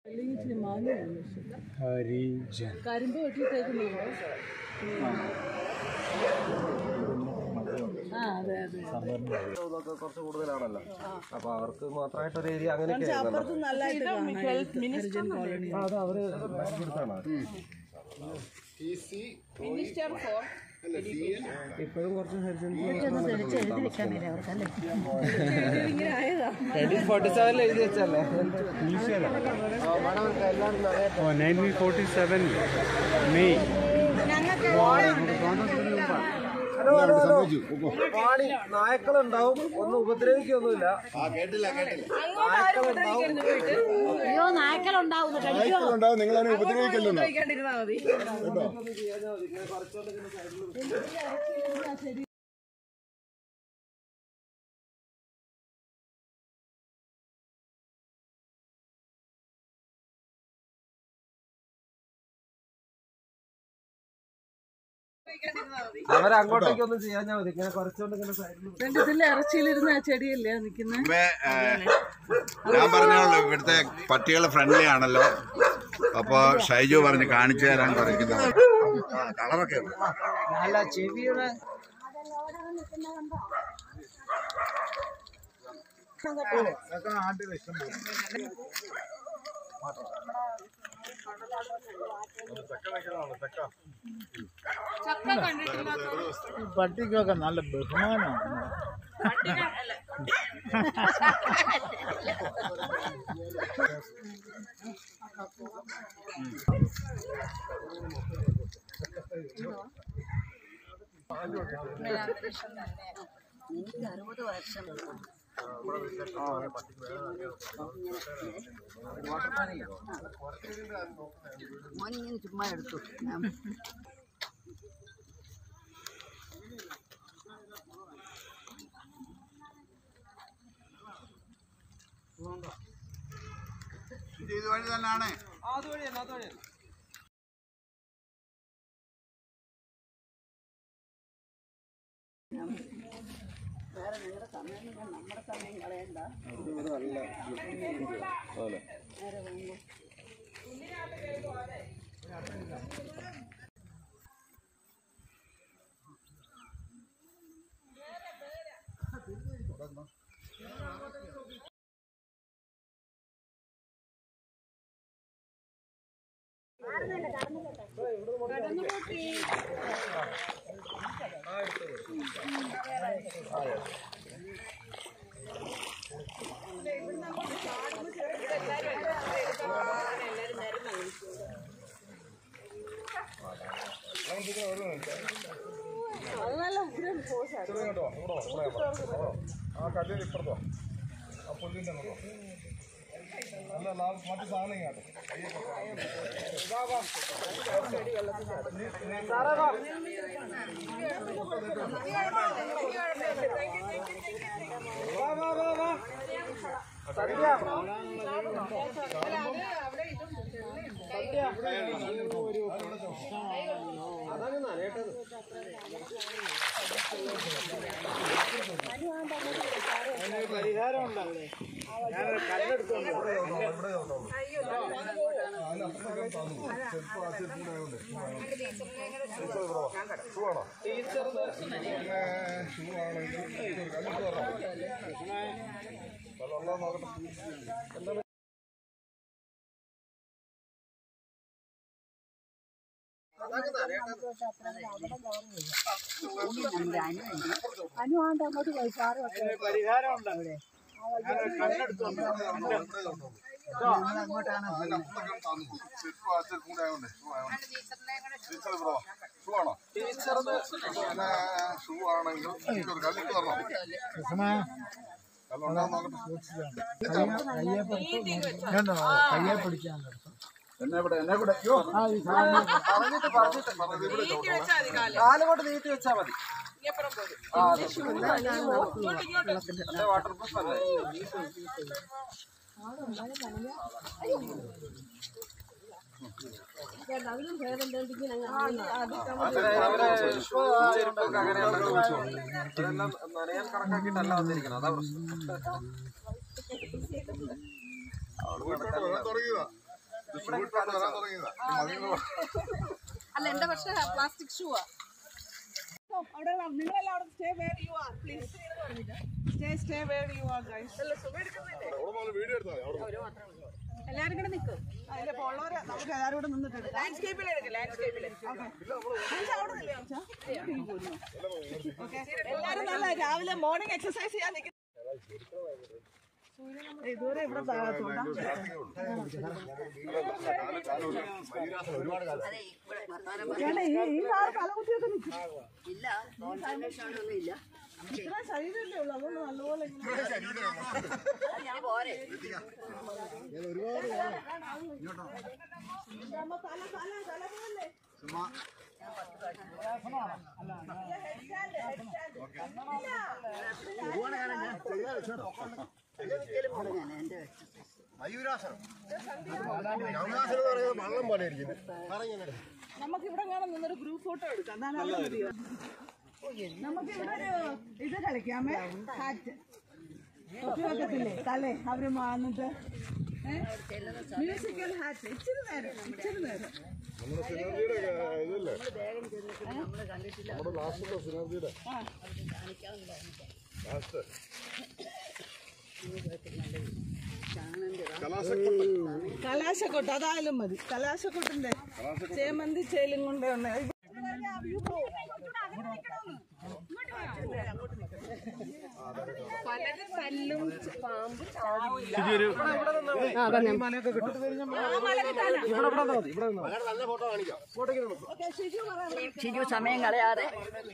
അല്ലെങ്കിൽ ഇച്ചിരി മാങ്ങയാണ് പക്ഷെ ഹരിജൻ കരിമ്പ് വെട്ടിയിട്ടേക്കുന്നത് ആ അതെ അതെ ഇതൊക്കെ കുറച്ച് കൂടുതലാണല്ലോ അപ്പൊ അവർക്ക് മാത്രമായിട്ട് ഒരു ഏരിയ അങ്ങനെയൊക്കെ ആയിരുന്നല്ലോ. ഹരിജൻ കോളനി ആ, അത് അവര് എടുത്താണ് ഇപ്പോഴും കുറച്ച് ഹരിജൻ ഫോർട്ടി സെവനിൽ എഴുതി വെച്ചല്ലേ ഓ nineteen forty seven May hello hello hello പാടി നായക്കളുണ്ടാവും ഒന്നും ഉപദ്രവിക്കൊന്നുമില്ല നായക്കളുണ്ടാവും അയ്യോ നായ്ക്കളുണ്ടാവുന്നു കഴിക്കോ ഉണ്ടാവും നിങ്ങൾ അതിനെ ഉപദ്രവിക്കല്ലോ അവരങ്ങോട്ടേക്കൊന്നും ചെയ്യാൻ മതി ഇങ്ങനെ കുറച്ചുകൊണ്ട് ഇങ്ങനെ സൈഡിൽ രണ്ട് ഇതിൽ ഇറച്ചിയിലിരുന്ന ആ ചെടിയല്ലേ നിൽക്കുന്നത് മുമ്പേ, ഏ, ഞാൻ പറഞ്ഞോളൂ ഇവിടുത്തെ പട്ടികൾ ഫ്രണ്ട്ലി ആണല്ലോ അപ്പൊ ഷൈജു പറഞ്ഞ് കാണിച്ചു തരാൻ കുറയ്ക്കുന്നത് കളറൊക്കെ ഉണ്ട്. നല്ല ചെവിയുടെ പട്ടിക്കൊക്കെ നല്ല ബഹുമാനമാണ് എനിക്ക് അറുപത് വർഷം മോനിങ്ങനെ ചുമ്മാ എടുത്തു ഞാൻ ഇത് വഴി തന്നെയാണ് വേറെ നിങ്ങളുടെ സമയം നിങ്ങൾ നമ്മുടെ സമയം കളയണ്ട നേരെ പോകുമ്പോൾ ആ കല്ലിൽ ഇപ്പുറത്തോ ആ പുല്ലിന്റെ അങ്ങോട്ടോ അല്ല മറ്റു സാധനം ഇങ്ങോട്ടോ ഷൂ ആണെങ്കിൽ അനുവാണ്ട് അങ്ങോട്ട് പോയി സാറ് അങ്ങോട്ടാണ് ഷൂ ആണോ ഷൂ ആണെങ്കിൽ ഒരു കല്ലിട്ട് തരണോ കല്ലുണ്ടോ കയ്യെ പിടിക്കാൻ എന്നെ ഇവിടെ എന്നെ ഇവിടെ അയ്യോ പറഞ്ഞിട്ട് പറഞ്ഞിട്ട് കാല് കൊണ്ട് നീട്ടി വെച്ചാ മതി ആ, അതെ. അല്ലേ, വാട്ടർ പ്രൂഫ് അല്ലേ അങ്ങനെ അവരെ ഷൂ ചെരുപ്പൊക്കെ അങ്ങനെയുണ്ടല്ലോ അതെല്ലാം നനയാൻ കണക്കാക്കിയിട്ടല്ല വന്നിരിക്കണം അതാ പ്രശ്നം തുടങ്ങിയതാ അല്ല എന്റെ പക്ഷേ പ്ലാസ്റ്റിക് ഷൂ ആ അവിടെ നിങ്ങളെല്ലാം അവിടെ stay where you are please stay stay where you are guys എല്ലാരും കൂടെ നിൽക്കും അതിലിപ്പോ ഉള്ളവരെ നമുക്ക് എല്ലാവരും കൂടെ നിന്നിട്ടുണ്ട് ലാൻഡ്സ്കേപ്പിൽ എടുക്കും ലാൻഡ്സ്കേപ്പിൽ അവിടെ നില്ലേ അച്ഛാ? ഓക്കേ. എല്ലാവരും നല്ല രാവിലെ മോർണിംഗ് എക്സസൈസ് ചെയ്യാൻ നിൽക്കും ഇതുവരെ ഇവിടെ താഴത്തോട്ടാ ചേട്ടാ, ഈ ഈ കാർ തലകുത്തിയൊക്കെ നിൽക്കും ഇല്ല കോൺസെൻട്രേഷൻ ഇല്ല ഇത്ര ശരീരമല്ലേ ഉള്ളൂ അതുകൊണ്ട് നല്ലപോലെ ഇങ്ങനെ ഞാൻ പോരെ ഇതാകുമ്പോ തല തല തല പോകല്ലേ നമുക്ക് ഇവിടെ കാണാൻ നിന്നൊരു ഗ്രൂപ്പ് ഫോട്ടോ എടുക്കാം എന്നാലും മതിയോ നമുക്ക് ഇവിടെ ഒരു ഇത് കളിക്കാമേ ഹാറ്റ് തൊപ്പി വെക്കത്തില്ലേ തലേ അവര് വന്നിട്ട് മ്യൂസിക്കൽ ഹാറ്റ് ഇച്ചിരി നേരം ഇച്ചിരി നേരം കലാശക്കൊട്ട് അതായാലും മതി കലാശക്കൊട്ടിന്റെ ചേമന്തി ചേലും കൊണ്ട് ഉണ്ട് പലരും തല്ലും പാമ്പ് ശിജു സമയം കളയാതെ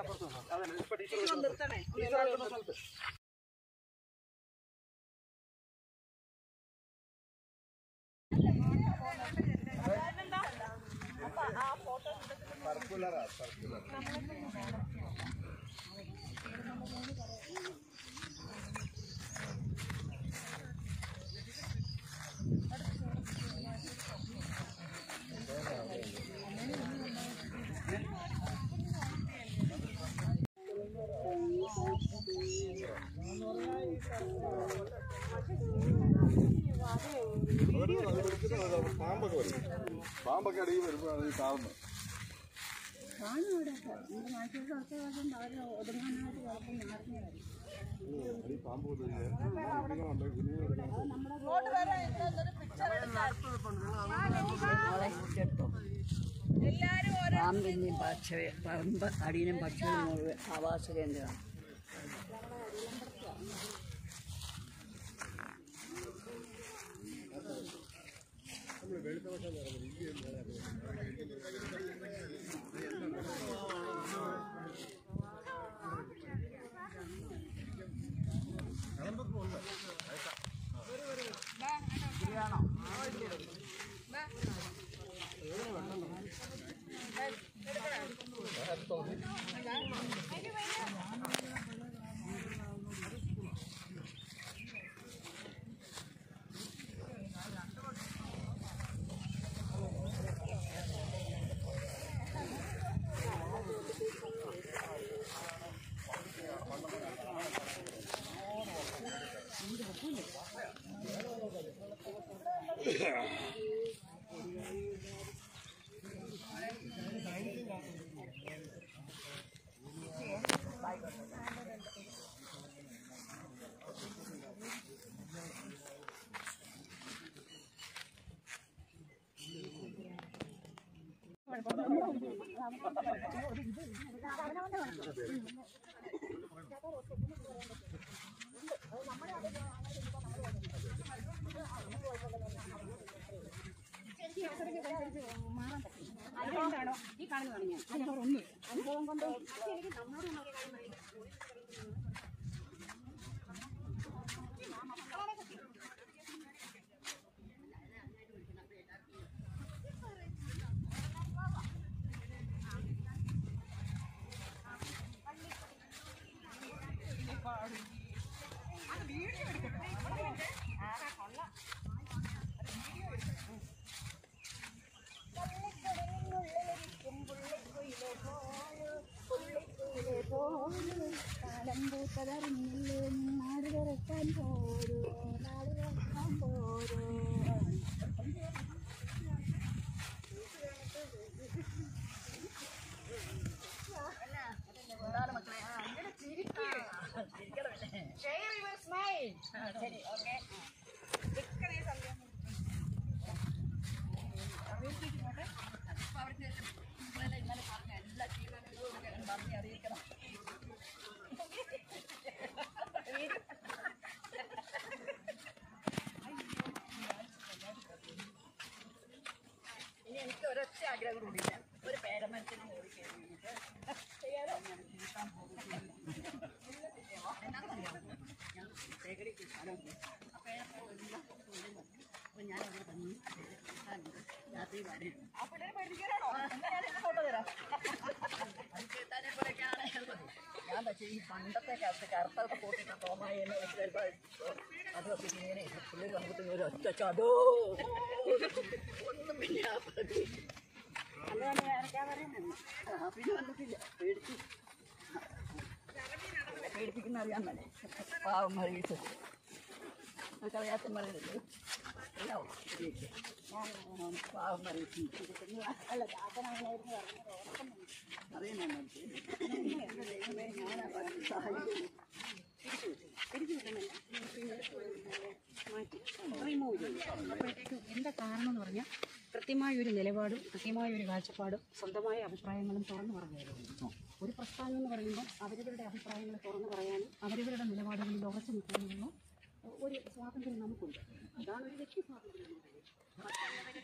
പാമ്പൊക്കെ അടിയിൽ വരുമ്പോഴാണ് ഈ കാണുന്നത് പാമ്പിന്റെയും പക്ഷ പറമ്പ് അടിയനും പക്ഷികളും മുഴുവൻ ആവാസ കേന്ദ്രമാണ് ഇനി എനിക്ക് ഒരൊറ്റ ആഗ്രഹം കൂടിയില്ല ഒരു പേരമരത്തിന് കയറി കഴിഞ്ഞിട്ട് ചെയ്യാലോ ഞാൻ ജീവിക്കാൻ പോകുന്നില്ല. എന്നാണെന്നറിയാമോ? ഞാൻ ശേഖരിച്ച് സ്ഥലം പോയി. ആ പേരമരം എല്ലാം കൊണ്ടുവന്നു. അപ്പോൾ ഞാൻ അവിടെ വന്ന് കേൾക്കാനുണ്ട്. രാത്രി വരെ ആ പിള്ളേരെ പഠിക്കാനാണോ എന്നാ ഞാൻ എന്റെ ഫോട്ടോ തരാം അത് കേട്ടാനെ പോലെയൊക്കെയാണ് ഉള്ളത്. ഞാൻ പക്ഷേ ഈ പണ്ടത്തെ കാലത്ത് കറുത്തൊക്കെ പോട്ടിട്ട് തോമായി എന്ന് വെച്ച് വരുമ്പോൾ അതൊക്കെ ഇങ്ങനെ പുള്ളി വന്നിട്ട് ഒരു ഒറ്റ ചടോ ഒന്നും പിന്നെ ആ പ്രതി അല്ലാതെ ആരൊക്കെ പറയുന്നത് ആ പിന്നെ വന്നിട്ടില്ല പേടിച്ചു പേടിപ്പിക്കുന്ന അറിയാൻ മേലെ പാവം മറിയിട്ട് കളയാത്തം പറയുന്നത് അറിയാവോ ശരിയൊക്കെ ഞാൻ പാവം മറിയിട്ട് അല്ല ചാത്തനായിരുന്നു അറിയുന്നുണ്ട് എൻ്റെ ദൈവമേ ഞാനാ പറഞ്ഞ സഹായിക്കുന്നു അപ്പോഴത്തേക്കും എന്താ കാരണം എന്ന് പറഞ്ഞാൽ കൃത്യമായ ഒരു നിലപാടും കൃത്യമായ ഒരു കാഴ്ചപ്പാടും സ്വന്തമായ അഭിപ്രായങ്ങളും തുറന്നു പറഞ്ഞായിരുന്നു ഒരു പ്രസ്ഥാനം എന്ന് പറയുമ്പോൾ അവരവരുടെ അഭിപ്രായങ്ങൾ തുറന്നു പറയാനും അവരവരുടെ നിലപാടുകളിൽ ഉറച്ചു നിൽക്കാനുള്ള ഒരു സ്വാതന്ത്ര്യം നമുക്കുണ്ട് അതാണ് ഒരു വ്യക്തി സ്വാതന്ത്ര്യം എന്ന് പറയുന്നത്.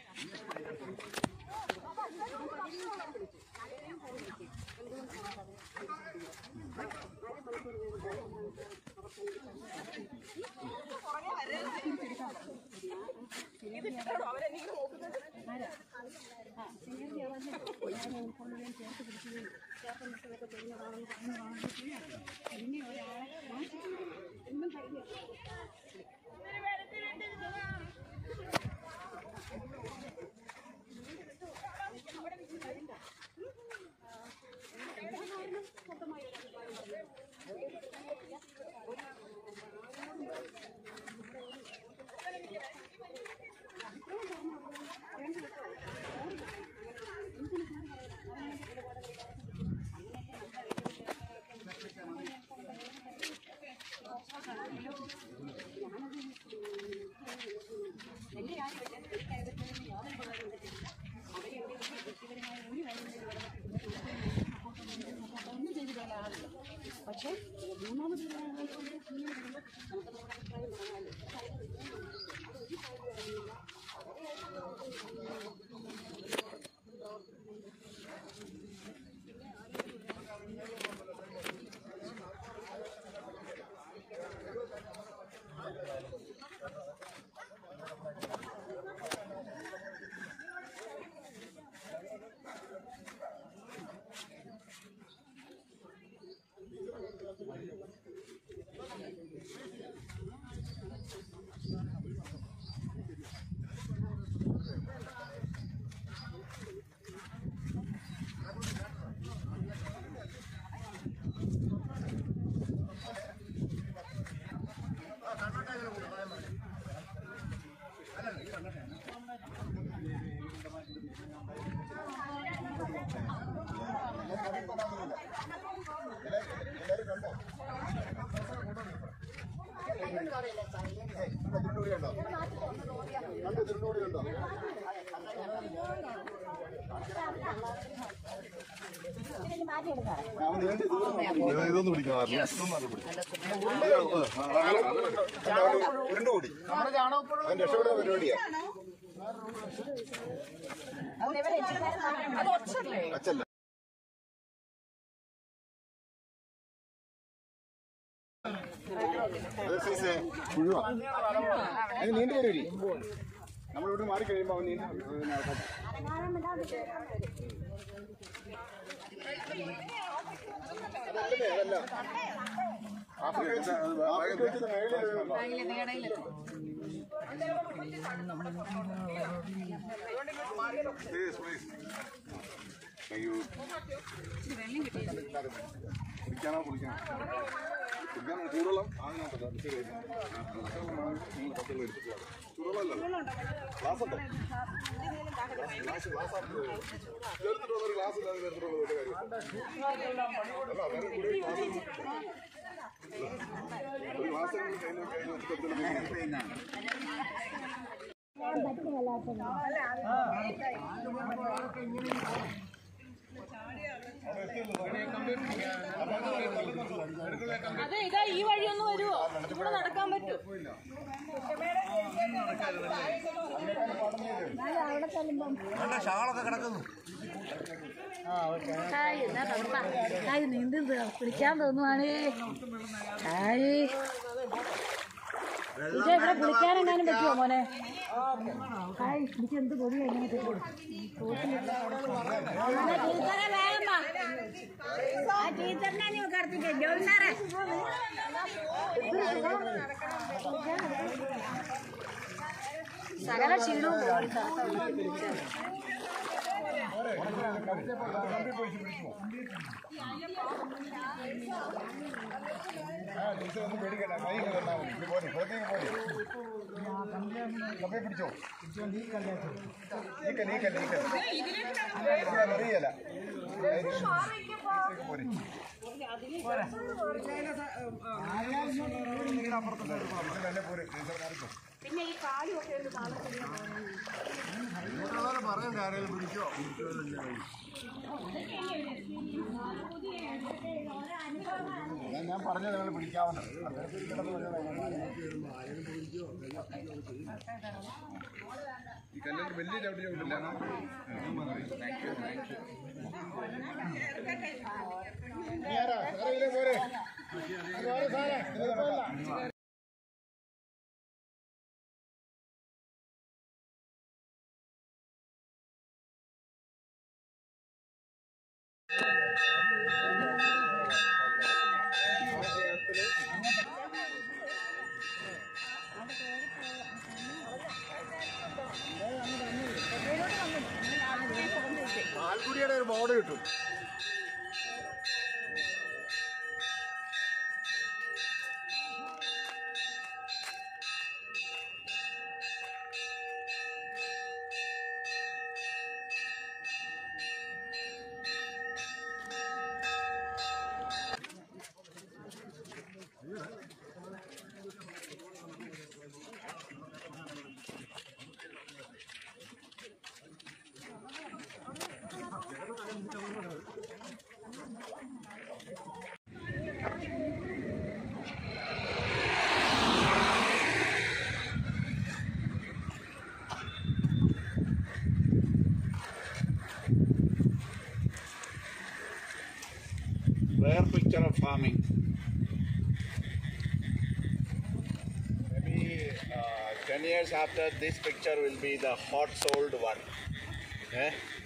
പക്ഷേ മൂന്നാമത് ഇതൊന്ന് പിടിക്കണം ഉരുണ്ടുകൂടി അവൻ രക്ഷപ്പെടുന്ന പരിപാടിയാ അച്ഛല്ല അത് സൈസ് പുഴുവാ അതിന് നീണ്ടു വരൂരി നമ്മളിവിടെ മാറി കഴിയുമ്പോൾ അവൻ നീണ്ടു പിന്നെ അവിടെ അതല്ലേ, അതല്ല. ആഫ്രിക്ക വെച്ച് ആഫ്രിക്ക വെച്ചത് മേളിൽ വീഴുന്നുണ്ടോ? Please, please. Thank you. കുടിക്കാനോ കുടിക്കാനോ ചൂടുവെള്ളം അതിനകത്ത് ചൂടുവെള്ളം ഗ്ലാസ് ഉണ്ടോ ഗ്ലാസ് ഗ്ലാസ് ചേർത്തിട്ട് ഒരു ഗ്ലാസ് ഇല്ലാതെ ചേർത്തിട്ടുള്ള ഒരു കാര്യം അല്ല വേറെ കൂടി ഗ്ലാസ് ഒരു ഗ്ലാസ് കയ്യിൽ വെച്ചിട്ട് അതെ ഇതാ ഈ വഴി ഒന്ന് വരുവോ ഇവിടെ നടക്കാൻ പറ്റും ഹായ് എന്നാ തണുപ്പാ ഹായ് നീന്തി കുളിക്കാൻ തോന്നുവാണേ ഹായ് ഇത് ഇവിടെ കുളിക്കാനെങ്ങാനും പറ്റുമോ മോനെ ഹായ് എനിക്ക് എന്ത് കൊതിയാ ഇങ്ങനെ കിട്ടും ടീച്ചറെ വേഗം വാ. ആ ടീച്ചറിനെ നീ കടത്തിക്കോ ജോലിനാറെ സകല ക്ഷീണവും പോയി ഒന്നും പേടിക്കണ്ട കൈ ഇങ്ങനെ തന്നാ മതി ഇത് പോരെ പുറത്തേക്ക് പോരെ കപ്പയെ പിടിച്ചോ നീക്ക നീക്ക നീക്ക ഇവിടെ അറിയല പോരെ ഇതിലല്ലേ പോരെ ടീച്ചർ മാറിക്കോ പിന്നെ ഈ കാലും ഒക്കെ ഒന്ന് താഴെ പറയണ്ട ആരെങ്കിലും പിടിച്ചോ ഞാൻ- ഞാൻ പറഞ്ഞത് നിങ്ങൾ പിടിക്കാവുന്നത് ഈ കല്ലിന് വലിയ ചവിട്ടി ചവിട്ടില്ല പോരെ പോരെ സാറേ പാൽക്കുടിയുടെ ഒരു ബോർഡ് കിട്ടും rare picture of farming. Maybe uh, 10 years after, this picture will be the hot sold one. Eh?